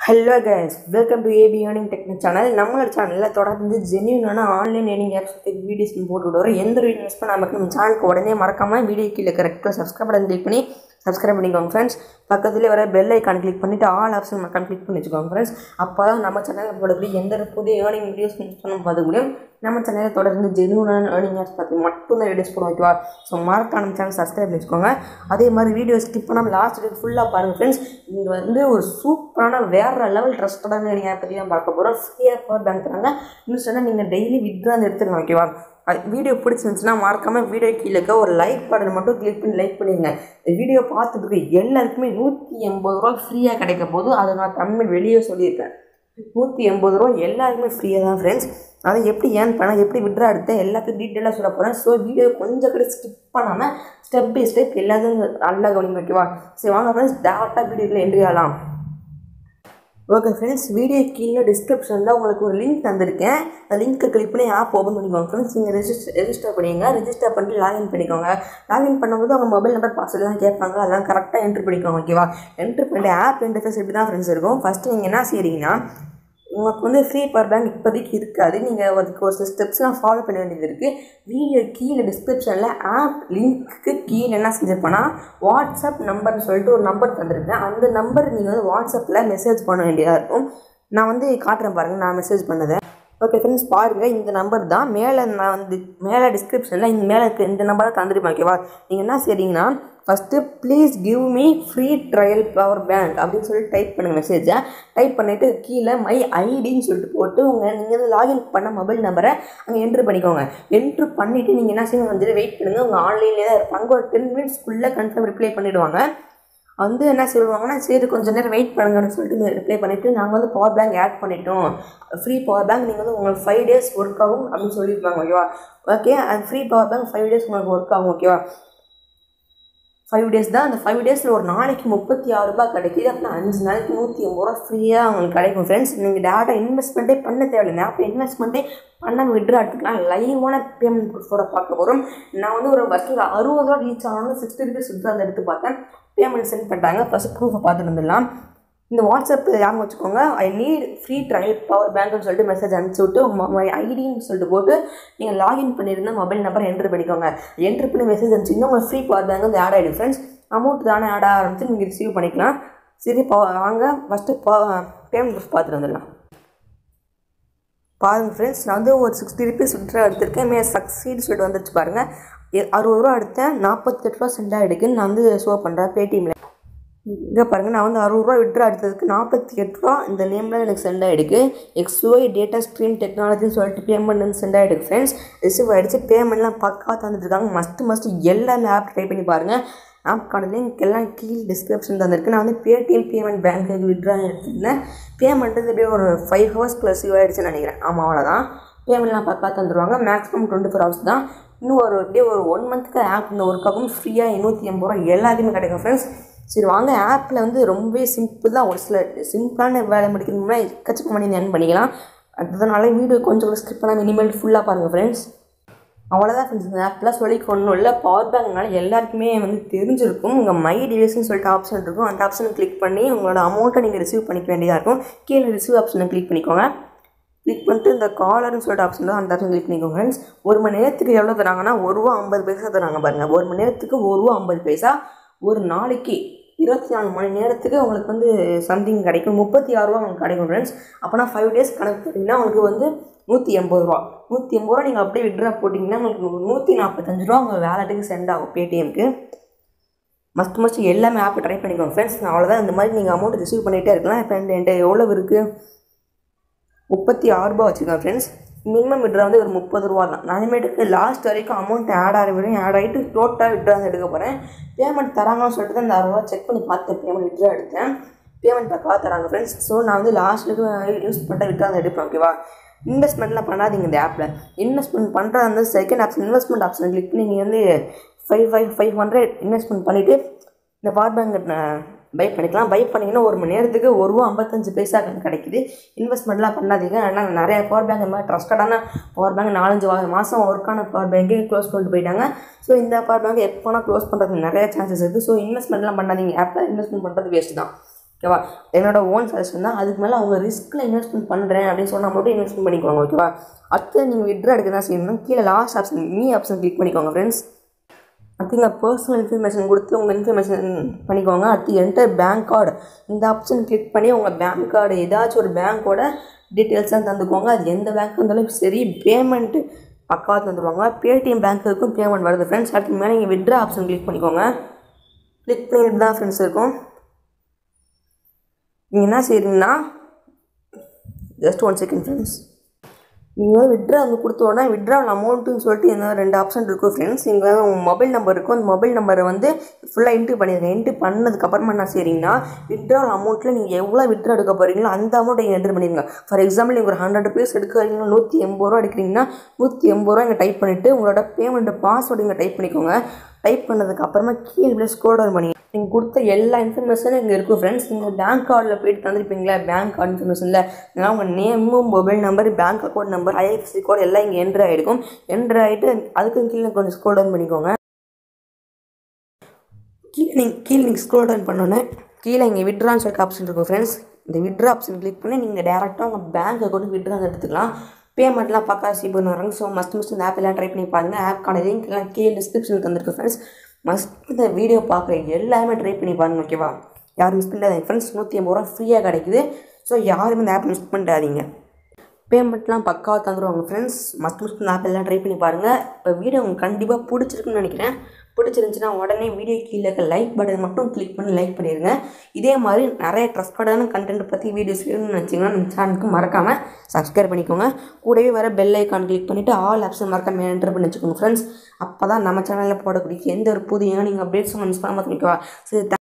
hello guys welcome to AB earning technique channel நம்மளோட சேனலில் தொடர்ந்து ஜென்யூனான ஆன்லைன் ஏர்னிங் ஆப்ஸ் பற்றி வீடியோஸ் போட்டு விடுறோம் எந்த வீடியோ மிஸ் பண்ணாமல் நம்ம சேனலுக்கு உடனே மறக்காமல் வீடியோ கீழே கரெக்டாக சப்ஸ்கிரைப் பட்டன் கிளிக் பண்ணி சப்ஸ்கிரைப் பண்ணிக்கோங்க ஃப்ரெண்ட்ஸ் பக்கத்துலேயே வர பெல் ஐக்கான் கிளிக் பண்ணிவிட்டு ஆல் ஆப்ஷன் மக்கள் கிளிக் பண்ணி வச்சுக்கோங்க ஃப்ரெண்ட்ஸ் அப்போ தான் நம்ம சேனலில் போடக்கூடிய எந்த ஒரு புதிய ஏர்னிங் வீடியோஸ் மிஸ் பண்ண பார்க்க முடியும் நம்ம சேனலில் தொடர்ந்து ஜென்யூனான ஏர்னிங் ஆப்ஸ் பற்றி மட்டும்தான் வீடியோஸ் போட வைக்கவா ஸோ மறக்காம நம்ம சேனல் சப்ஸ்கிரைப் பண்ணி வச்சுக்கோங்க அதே மாதிரி வீடியோ ஸ்கிப் பண்ணாமல் லாஸ்ட் வீடியோ ஃபுல்லாக பாருங்கள் ஃப்ரெண்ட்ஸ் இங்கே வந்து ஒரு சூப்பரான வேறு லெவல் ட்ரஸ்டடான ஏர்னிங் ஆப் பற்றி தான் பார்க்க போகிறோம் ஃப்ரீயாக பவர் பேங்க் தராங்க இன்னும் சொன்னால் நீங்கள் டெய்லி வித்ரா அந்த எடுத்துக்கலாம் ஓகேவா வீடியோ பிடிச்சிருந்துச்சுன்னா மறக்காமல் வீடியோ கீழே இருக்க ஒரு லைக் பட்டன் மட்டும் கிளிக் பண்ணி லைக் பண்ணிடுங்க இந்த வீடியோ பார்த்துட்டு இருக்க எல்லாருக்குமே நூற்றி எண்பது ரூபா ஃப்ரீயாக கிடைக்க போது அதை நான் தமிழ் வெளியே சொல்லியிருக்கேன் நூற்றி எண்பது ரூபா எல்லாருக்குமே ஃப்ரீயாக தான் ஃப்ரெண்ட்ஸ் அதை எப்படி ஏன் பண்ண எப்படி விட்ரா எடுத்தேன் எல்லாத்தையும் டீட்டெயிலாக சொல்ல போகிறேன் ஸோ வீடியோ கொஞ்சம் கூட ஸ்கிப் பண்ணாமல் ஸ்டெப் பை ஸ்டெப் எல்லாத்தையும் நல்லா கவனிங்க ஓகேவா சரி வாங்க ஃப்ரெண்ட்ஸ் டேரெக்டாக வீடியோக்குள்ள என்ட்ரி ஆகலாம் ஓகே ஃப்ரெண்ட்ஸ் வீடியோ கீழே டிஸ்கிரிப்ஷனில் உங்களுக்கு ஒரு லிங்க் தந்திருக்கேன் அந்த லிங்க்கை கிளிக் பண்ணி ஆப் ஓப்பன் பண்ணிக்கோங்க ஃப்ரெண்ட்ஸ் நீங்கள் ரெஜிஸ்டர் ரெஜிஸ்டர் பண்ணிங்க ரெஜிஸ்டர் பண்ணிட்டு லாகின் பண்ணிக்கோங்க லாகின் பண்ணும்போது அவங்க மொபைல் நம்பர் பாஸ்வேர்ட்லாம் கேட்பாங்க அதெல்லாம் கரெக்டாக என்ட்ரு பண்ணிக்கோங்க ஓகேவா என்ட்ரு பண்ணிட்டு ஆப் இன்டர்ஃபேஸ் இப்படி தான் ஃப்ரெண்ட்ஸ் இருக்கும் ஃபஸ்ட்டு நீங்கள் என்ன செய்கிறீங்கன்னா உங்களுக்கு வந்து ஃப்ரீ பவர் பேங்க் இப்போதைக்கு இருக்காது நீங்கள் அதுக்கு ஒரு சில ஸ்டெப்ஸ்லாம் ஃபாலோ பண்ண வேண்டியது இருக்குது வீடியோ கீழே டிஸ்கிரிப்ஷனில் ஆப் லிங்க்கு கீழே என்ன செஞ்சிருப்பேன்னா வாட்ஸ்அப் நம்பர்னு சொல்லிட்டு ஒரு நம்பர் தந்திருக்கேன் அந்த நம்பர் நீங்கள் வந்து வாட்ஸ்அப்பில் மெசேஜ் பண்ண வேண்டியதாக இருக்கும் நான் வந்து காட்டுறேன் பாருங்கள் நான் மெசேஜ் பண்ணதை ஓகே ஃப்ரெண்ட்ஸ் பாருங்கள் இந்த நம்பர் தான் மேலே நான் வந்து மேலே டிஸ்கிரிப்ஷனில் இந்த மேலே இருக்க இந்த நம்பரை தந்துருப்பேன் ஓகேவா நீங்கள் என்ன செய்றீங்கன்னா first please give me free trial power bank அப்படின்னு சொல்லிட்டு டைப் பண்ணுங்கள் மெசேஜை டைப் பண்ணிவிட்டு கீழே மை ஐடின்னு சொல்லிட்டு போட்டு உங்கள் நீங்கள் வந்து லாகின் பண்ண மொபைல் நம்பரை அங்கே என்ட்ரு பண்ணிக்கோங்க என்ட்ரு பண்ணிவிட்டு நீங்கள் என்ன செய்யணும் கொஞ்சம் வெயிட் பண்ணுங்கள் உங்கள் ஆன்லைன்லேயே தான் இருப்பாங்க ஒரு டென் மினிட்ஸ்க்குள்ளே கன்ஃபார்ம் ரிப்ளை பண்ணிவிடுவாங்க வந்து என்ன சொல்லுவாங்கன்னா சரி கொஞ்சம் நேரம் வெயிட் பண்ணுங்கன்னு சொல்லிட்டு ரிப்ளை பண்ணிவிட்டு நாங்கள் வந்து பவர் பேங்க் ஆட் பண்ணிட்டோம் ஃப்ரீ பவர் பேங்க் நீங்கள் வந்து உங்களுக்கு ஃபைவ் டேஸ் ஒர்க் ஆகும் அப்படின்னு சொல்லியிருப்பாங்க ஓகேவா ஓகே அது free power bank five days உங்களுக்கு ஒர்க் ஆகும் ஓகேவா ஃபைவ் டேஸ் தான் அந்த ஃபைவ் டேஸில் ஒரு நாளைக்கு முப்பத்தி ஆறு ரூபாய் கிடைக்கிது அப்படின்னா அஞ்சு நாளைக்கு நூற்றி ஐம்பது ரூபா ஃப்ரீயாக உங்களுக்கு கிடைக்கும் ஃப்ரெண்ட்ஸ் நீங்கள் டேரெக்டாக இன்வெஸ்ட்மெண்ட்டே பண்ண தேவையில்லை அப்போ இன்வெஸ்ட்மெண்ட்டே பண்ண விட்ரா எடுத்துக்கலாம் லைவான பேமெண்ட் ப்ரூஃபோட பார்க்க போகிறோம் நான் வந்து ஒரு ஃபஸ்ட்டு ஒரு அறுபது ரூபா ரீச் ஆகணும்னு சிக்ஸ்டி ருபீஸ் விட்ரா அந்த எடுத்து பார்த்தேன் பேமெண்ட் சென்ட் பண்ணிட்டாங்க ஃபஸ்ட்டு ப்ரூஃபை பார்த்துட்டு வந்துடலாம் இந்த வாட்ஸ்அப் ஞாபகம் வச்சுக்கோங்க I need free trial power பேங்க்னு சொல்லிட்டு மெசேஜ் அனுப்பிச்சி விட்டு உங்கள் ஐடின்னு சொல்லிட்டு போட்டு நீங்கள் லாகின் பண்ணியிருந்த மொபைல் நம்பர் என்ட்ரு பண்ணிக்கோங்க என்ட்ரு பண்ணி மெசேஜ் அனுப்பிச்சிங்கன்னா உங்களுக்கு ஃப்ரீ பவர் பேங்க் வந்து ஆட் ஆகிடும் ஃப்ரெண்ட்ஸ் அமௌண்ட் தானே ஆட் ஆக ஆரம்பிச்சு நீங்கள் ரிசீவ் பண்ணிக்கலாம் சரி பா வாங்க ஃபஸ்ட்டு பா பேமெண்ட் ப்ரூஃப் பார்த்துட்டு வந்துடலாம் பாருங்கள் ஃப்ரெண்ட்ஸ் நான் வந்து ஒரு சிக்ஸ்டி ருபீஸ் விட்ரா எடுத்திருக்கேன் மே சக்சீட் சொல்லிட்டு வந்துச்சு பாருங்கள் அறுபது ரூபா எடுத்தேன் நாற்பத்தெட்டு ரூபா சென்ட் ஆகிடுக்குன்னு நான் வந்து ஷோ பண்ணுறேன் பேடிஎம்மில் இங்கே பாருங்கள் நான் வந்து அறுபது ரூபா விட்ரா எடுத்ததுக்கு நாற்பத்தி எட்டு ரூபா இந்த நேமில் எனக்கு சென்ட் ஆகிடுக்கு எக்ஸ்ஒய் டேட்டா ஸ்ட்ரீம் டெக்னாலஜின்னு சொல்லிட்டு பேமெண்ட் வந்து சென்ட் ஆகிடுக்கு ஃப்ரெண்ட்ஸ் ரிசீவ் ஆகிடுச்சு பேமெண்ட்லாம் பக்கா தந்துட்டுருக்காங்க மஸ்ட்டு மஸ்ட்டு எல்லாமே ஆப் ட்ரை பண்ணி பாருங்கள் ஆப்கான லிங்க் எல்லாம் கீழே டிஸ்கிரிப்ஷன் தந்திருக்கு நான் வந்து பேடிஎம் பேமெண்ட் பேங்க்கு விட்ரா எடுத்திருந்தேன் பேமெண்ட் வந்து எப்படியும் ஒரு ஃபைவ் ஹவர்ஸ்க்குள்ள ரிசீவ் ஆகிடுச்சுன்னு நினைக்கிறேன் ஆமாம் அவ்வளோதான் பேமெண்ட்லாம் பக்கா தந்துடுவாங்க மேக்ஸிமம் டுவெண்ட்டி ஃபோர் ஹவர்ஸ் தான் இன்னும் ஒரு எப்படியே ஒரு ஒன் மந்த்துக்கு ஆப் இந்த ஒர்க் ஆகும் ஃப்ரீயாக நூற்றி எண்பது ரூபா எல்லாத்தையுமே கிடைக்கும் ஃப்ரெண்ட்ஸ் சரி வாங்க ஆப்பில் வந்து ரொம்பவே சிம்பிள் தான் ஒரு சில சிம்பிளான வேலை முடிக்கணும்னா எக்கச்சக்கம் பண்ணி ஏர்ன் பண்ணிக்கலாம் அதனால வீடியோ கொஞ்சம் கூட ஸ்கிப் பண்ணாமல் இனிமேல் ஃபுல்லாக பாருங்கள் ஃப்ரெண்ட்ஸ் அவ்வளோதான் ஃப்ரெண்ட்ஸ் இந்த ஆப்லாம் சொல்லி ஒன்றும் இல்லை பவர் பேங்க்னால எல்லாருக்குமே வந்து தெரிஞ்சிருக்கும் உங்கள் மை டிவைஸ்னு சொல்லிட்டு ஆப்ஷன் இருக்கும் அந்த ஆப்ஷனை கிளிக் பண்ணி உங்களோட அமௌண்ட்டை நீங்கள் ரிசீவ் பண்ணிக்க வேண்டியதாக இருக்கும் கீழே ரிசீவ் ஆப்ஷனை கிளிக் பண்ணிக்கோங்க கிளிக் பண்ணிட்டு இந்த காலர்னு சொல்லிட்டு ஆப்ஷன் தான் அந்த ஆப்ஷன் கிளிக் பண்ணிக்கோங்க ஃப்ரெண்ட்ஸ் ஒரு மணி நேரத்துக்கு எவ்வளோ தராங்கன்னா ஒரு ரூபா ஐம்பது பைசா தராங்க பாருங்கள் ஒரு மணி நேரத்துக்கு ஒரு ரூபா ஐம்பது பைசா ஒரு நாளைக்கு இருபத்தி நாலு மணி நேரத்துக்கு உங்களுக்கு வந்து சம்திங் கிடைக்கும் முப்பத்தி ஆறு ரூபா உங்களுக்கு கிடைக்கும் ஃப்ரெண்ட்ஸ் அப்போனா ஃபைவ் டேஸ் கணக்கு பண்ணிங்கன்னா உங்களுக்கு வந்து நூற்றி எண்பது ரூபா நூற்றி எண்பது ரூபா நீங்கள் அப்படியே விட்ரா போட்டிங்கன்னா உங்களுக்கு நூற்றி நாற்பத்தஞ்சு ரூபா உங்கள் வேலட்டுக்கு சென்ட் ஆகும் பேடிஎம்க்கு மஸ்ட் மஸ்ட் எல்லாமே ஆப் ட்ரை பண்ணிக்கோங்க ஃப்ரெண்ட்ஸ் நான் அவ்வளோதான் இந்த மாதிரி நீங்கள் அமௌண்ட் ரிசீவ் பண்ணிகிட்டே இருக்கலாம் இப்போ என்கிட்ட எவ்வளோ இருக்குது முப்பத்தி ஆறு ரூபா வச்சுக்கோங்க ஃப்ரெண்ட்ஸ் மினிமம் விட்ரா வந்து ஒரு முப்பது ரூபா தான் நான் இனிமேட்டுக்கு லாஸ்ட் வரைக்கும் அமௌண்ட் ஆட் ஆகிற வரையும் ஆட் ஆகிட்டு டோட்டலாக விட்ரா தான் எடுக்க போகிறேன் பேமெண்ட் தராங்கன்னு சொல்லிட்டு தான் இந்த அறுபா செக் பண்ணி பார்த்தேன் பேமெண்ட் விட்ரா எடுத்தேன் பேமெண்ட் பக்காவாக தராங்க ஃப்ரெண்ட்ஸ் ஸோ நான் வந்து லாஸ்ட்டுக்கு யூஸ் பண்ணிட்டு விட்ரா தான் எடுப்பேன் ஓகேவா இன்வெஸ்ட்மெண்ட்லாம் பண்ணாதீங்க இந்த ஆப்பில் இன்வெஸ்ட்மெண்ட் பண்ணுறது வந்து second option investment option click பண்ணி நீங்கள் வந்து five five five hundred investment பண்ணிவிட்டு இந்த பவர் பேங்க் பை பண்ணிக்கலாம் பை பண்ணிங்கன்னா ஒரு மணி நேரத்துக்கு ஒரு ரூபா ஐம்பத்தஞ்சு பைசா கிடைக்குது இன்வெஸ்ட்மெண்ட்லாம் பண்ணாதீங்க ஆனால் நிறைய பவர் பேங்க் மாதிரி ட்ரஸ்டடான பவர் பேங்க் நாலஞ்சு மாதம் ஒர்க்கான பவர் பேங்க்கே க்ளோஸ் பண்ணிட்டு போயிட்டாங்க ஸோ இந்த பவர் பேங்க் எப்போனா க்ளோஸ் பண்ணுறதுக்கு நிறைய சான்சஸ் இருக்குது ஸோ இன்வெஸ்ட்மெண்ட்லாம் பண்ணாதீங்க ஆப்பில் இன்வெஸ்ட்மெண்ட் பண்ணுறது வேஸ்ட் தான் ஓகேவா என்னோட ஓன் சஜஷன் தான் அதுக்கு மேலே அவங்க ரிஸ்கில் இன்வெஸ்ட்மெண்ட் பண்ணுறேன் அப்படின்னு சொன்னால் மட்டும் இன்வெஸ்ட்மெண்ட் பண்ணிக்கோங்க ஓகேவா அடுத்து நீங்கள் விட்ரா எடுக்க தான் செய்யணும் கீழே last option me option click பண்ணிக்கோங்க ஃப்ரெண்ட்ஸ் அடுத்து இங்கே பர்சனல் இன்ஃபர்மேஷன் கொடுத்து உங்கள் இன்ஃபர்மேஷன் பண்ணிக்கோங்க அடுத்து என்டர் பேங்க் கார்டு இந்த ஆப்ஷன் கிளிக் பண்ணி உங்கள் பேங்க் கார்டு ஏதாச்சும் ஒரு பேங்க்கோட டீட்டெயில்ஸாக தந்துக்கோங்க அது எந்த பேங்க் இருந்தாலும் சரி பேமெண்ட்டு பக்காவாக தந்துடுவாங்க பேடிஎம் பேங்க்குக்கும் பேமெண்ட் வருது ஃப்ரெண்ட்ஸ் அடுத்து மேலே நீங்கள் விட்ரா ஆப்ஷன் கிளிக் பண்ணிக்கோங்க கிளிக் பண்ணிட்டு தான் ஃப்ரெண்ட்ஸ் இருக்கும் நீங்கள் என்ன செய்கிறீங்கன்னா ஜஸ்ட் ஒன் செகண்ட் ஃப்ரெண்ட்ஸ் நீங்கள் வந்து விட்ரா வந்து கொடுத்த உடனே விட்ராவல் அமௌண்ட்டுன்னு சொல்லிட்டு என்ன ரெண்டு ஆப்ஷன் இருக்கும் ஃப்ரெண்ட்ஸ் இங்கே உங்கள் மொபைல் நம்பர் இருக்கும் அந்த மொபைல் நம்பரை வந்து ஃபுல்லாக என்ட்ரி பண்ணிடுங்க என்ட்ரி பண்ணதுக்கப்புறமா என்ன செய்றீங்கன்னா விட்ராவல் அமௌண்ட்டில் நீங்கள் எவ்வளோ விட்ரா எடுக்க போகிறீங்களோ அந்த அமௌண்ட்டை நீங்கள் என்ட்ரி பண்ணிடுங்க ஃபார் எக்ஸாம்பிள் நீங்கள் ஒரு ஹண்ட்ரட் ருபீஸ் எடுக்கிறீங்கன்னா நூற்றி எண்பது ரூபா எடுக்கிறீங்கன்னா நூற்றி எண்பது ரூபா இங்கே டைப் பண்ணிவிட்டு உங்களோட பேமெண்ட் பாஸ்வேர்டு இங்கே டைப் பண்ணிக்கோங்க டைப் பண்ணதுக்கு அப்புறமா கீழே இப்படியே ஸ்க்ரோல் டவுன் பண்ணி நீங்கள் கொடுத்த எல்லா இன்ஃபர்மேஷனும் இங்கே இருக்கும் ஃப்ரெண்ட்ஸ் நீங்கள் பேங்க் கார்டில் போயிட்டு தந்திருப்பீங்களா பேங்க் கார்டு இன்ஃபர்மேஷனில் இதெல்லாம் உங்கள் நேமும் mobile number bank account number IFC code எல்லாம் இங்கே என்ட்ரு ஆகிருக்கும் என்ட்ரு ஆகிட்டு அதுக்கு கீழே கொஞ்சம் ஸ்க்ரோல் டவுன் பண்ணிக்கோங்க கீழே நீங்கள் கீழே நீங்கள் ஸ்க்ரோல் டவுன் பண்ணோன்னே கீழே இங்கே விட்ரான்னு சொல்லிட்டு ஆப்ஷன் இருக்கும் ஃப்ரெண்ட்ஸ் இந்த விட்ரா ஆப்ஷன் கிளிக் பண்ணி நீங்கள் டேரெக்டாக உங்கள் பேங்க் அக்கௌண்ட் விட்ரா எடுத்துக்கலாம் பேமெண்ட்லாம் பக்கா சீப்பர் வராங்க ஸோ மஸ்ட் மஸ்ட் இந்த ஆப் எல்லாம் ட்ரை பண்ணி பாருங்கள் ஆப்க்கான லிங்க் எல்லாம் கீழே டிஸ்கிரிப்ஷனுக்கு தந்திருக்கு ஃப்ரெண்ட்ஸ் மஸ்ட் இந்த வீடியோ பார்க்குற எல்லாருமே ட்ரை பண்ணி பாருங்க ஓகேவா யாரும் மிஸ் பண்ணாதீங்க ஃப்ரெண்ட்ஸ் நூற்றி ஐம்பது ரூபா ஃப்ரீயாக கிடைக்குது ஸோ யாரும் இந்த ஆப் மிஸ் பண்ணிடாதீங்க பேமெண்ட்லாம் பக்காவாக தந்துடுவாங்க ஃப்ரெண்ட்ஸ் மஸ்ட் மஸ்ட் இந்த ஆப் எல்லாம் ட்ரை பண்ணி பாருங்கள் இப்போ வீடியோ உங்களுக்கு கண்டிப்பாக பிடிச்சிருக்குன்னு நினைக்கிறேன் பிடிச்சிருந்துச்சுன்னா உடனே வீடியோ கீழே இருக்க லைக் பட்டன் மட்டும் கிளிக் பண்ணி லைக் பண்ணிடுங்க இதே மாதிரி நிறைய ட்ரஸ்டடான கண்டென்ட் பற்றி வீடியோஸ் வேணும்னு நினச்சிங்கன்னா நம்ம சேனலுக்கு மறக்காமல் சப்ஸ்கிரைப் பண்ணிக்கோங்க கூடவே வர பெல் ஐக்கான் கிளிக் பண்ணிவிட்டு ஆல் ஆப்ஷன் மறக்காம என்டர் பண்ணி வச்சுக்கோங்க ஃப்ரெண்ட்ஸ் அப்போ தான் நம்ம சேனலில் போடக்கூடிய எந்த ஒரு புதிய நீங்கள் அப்டேட்ஸும் மிஸ் பண்ணாமல் வைக்கவா சரி